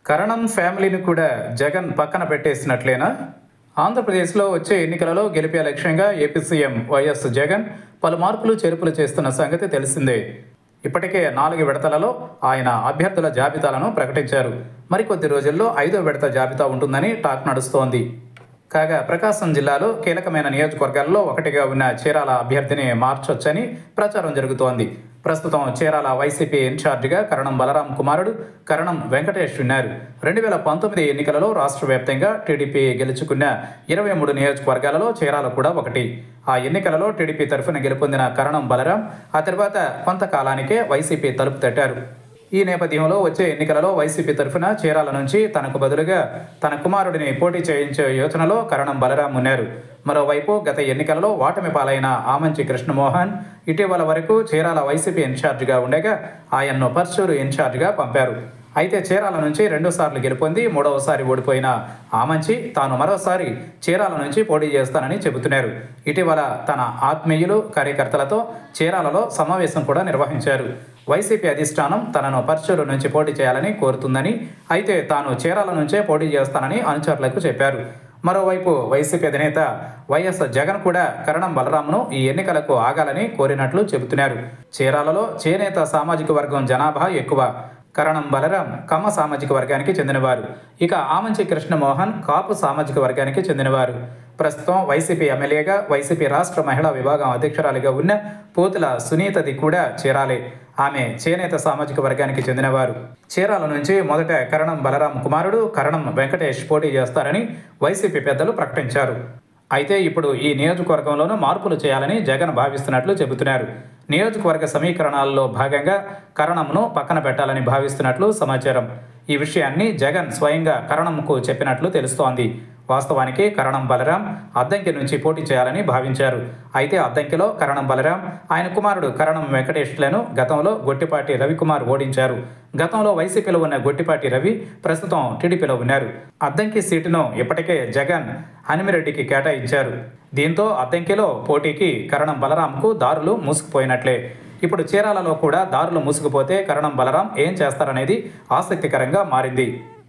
కరణం ఫ్యామిలీని కూడా జగన్ పక్కన పెట్టేసినట్లేనా ఆంధ్రప్రదేశ్లో వచ్చే ఎన్నికలలో గెలిపే లక్ష్యంగా ఏపీ సీఎం వైఎస్ జగన్ పలు మార్పులు చేర్పులు చేస్తున్న సంగతి తెలిసిందే ఇప్పటికే నాలుగు విడతలలో ఆయన అభ్యర్థుల జాబితాలను ప్రకటించారు మరికొద్ది రోజుల్లో ఐదో విడత జాబితా ఉంటుందని టాక్ నడుస్తోంది కాగా ప్రకాశం జిల్లాలో కీలకమైన నియోజకవర్గాల్లో ఒకటిగా ఉన్న చీరాల అభ్యర్థిని మార్చొచ్చని ప్రచారం జరుగుతోంది ప్రస్తుతం చీరాల వైసీపీ ఇన్ఛార్జిగా కరణం బలరాం కుమారుడు కరణం వెంకటేష్ ఉన్నారు రెండు వేల పంతొమ్మిది ఎన్నికలలో రాష్ట్ర వ్యాప్తంగా టీడీపీ గెలుచుకున్న ఇరవై మూడు నియోజకవర్గాలలో చీరాల కూడా ఒకటి ఆ ఎన్నికలలో టీడీపీ తరఫున గెలుపొందిన కరణం బలరాం ఆ తర్వాత కొంతకాలానికే వైసీపీ తలుపు తట్టారు ఈ నేపథ్యంలో వచ్చే ఎన్నికలలో వైసీపీ తరఫున చీరాల నుంచి తనకు బదులుగా తన కుమారుడిని పోటీ చేయించే యోచనలో కరణం బలరాం ఉన్నారు మరోవైపు గత ఎన్నికలలో ఓటమి పాలైన ఆమంచి కృష్ణమోహన్ ఇటీవల వరకు చీరాల వైసీపీ ఇన్ఛార్జిగా ఉండగా ఆయన్ను పర్చూరు ఇన్ఛార్జిగా పంపారు అయితే చీరాల నుంచి రెండుసార్లు గెలుపొంది మూడవసారి ఓడిపోయిన ఆమంచి తాను మరోసారి చీరాల నుంచి పోటీ చేస్తానని చెబుతున్నారు ఇటీవల తన ఆత్మీయులు కార్యకర్తలతో చీరాలలో సమావేశం కూడా నిర్వహించారు వైసీపీ అధిష్టానం తనను పర్చూరు నుంచి పోటీ చేయాలని కోరుతుందని అయితే తాను చీరాల నుంచే పోటీ చేస్తానని అనుచరులకు చెప్పారు మరోవైపు వైసీపీ అధినేత వైఎస్ జగన్ కూడా కరణం బలరాంను ఈ ఎన్నికలకు ఆగాలని కోరినట్లు చెబుతున్నారు చీరాలలో చేనేత సామాజిక వర్గం జనాభా ఎక్కువ కరణం బలరాం కమ్మ సామాజిక వర్గానికి చెందినవారు ఇక ఆమంచి కృష్ణమోహన్ కాపు సామాజిక వర్గానికి చెందినవారు ప్రస్తుతం వైసీపీ ఎమ్మెల్యేగా వైసీపీ రాష్ట్ర మహిళా విభాగం అధ్యక్షురాలిగా ఉన్న పోతుల సునీతది కూడా చీరాలే ఆమె చేనేత సామాజిక వర్గానికి చెందినవారు చీరాల నుంచి మొదట కరణం బలరాం కుమారుడు కరణం వెంకటేష్ పోటీ చేస్తారని వైసీపీ పెద్దలు ప్రకటించారు అయితే ఇప్పుడు ఈ నియోజకవర్గంలోనూ మార్పులు చేయాలని జగన్ భావిస్తున్నట్లు చెబుతున్నారు నియోజకవర్గ సమీకరణాల్లో భాగంగా కరణంను పక్కన పెట్టాలని భావిస్తున్నట్లు సమాచారం ఈ విషయాన్ని జగన్ స్వయంగా కరణంకు చెప్పినట్లు తెలుస్తోంది వాస్తవానికి కరణం బలరాం అద్దంకి నుంచి పోటీ చేయాలని భావించారు అయితే అద్దంకిలో కరణం బలరాం ఆయన కుమారుడు కరణం వెంకటేష్లను గతంలో గొట్టిపాటి రవికుమార్ ఓడించారు గతంలో వైసీపీలో ఉన్న గొట్టిపాటి రవి ప్రస్తుతం టీడీపీలో ఉన్నారు అద్దంకి సీటును ఇప్పటికే జగన్ హనిమిరెడ్డికి కేటాయించారు దీంతో అద్దంకిలో పోటీకి కరణం బలరాంకు దారులు మూసుకుపోయినట్లే ఇప్పుడు చీరాలలో కూడా దారులు మూసుకుపోతే కరణం బలరాం ఏం చేస్తారనేది ఆసక్తికరంగా మారింది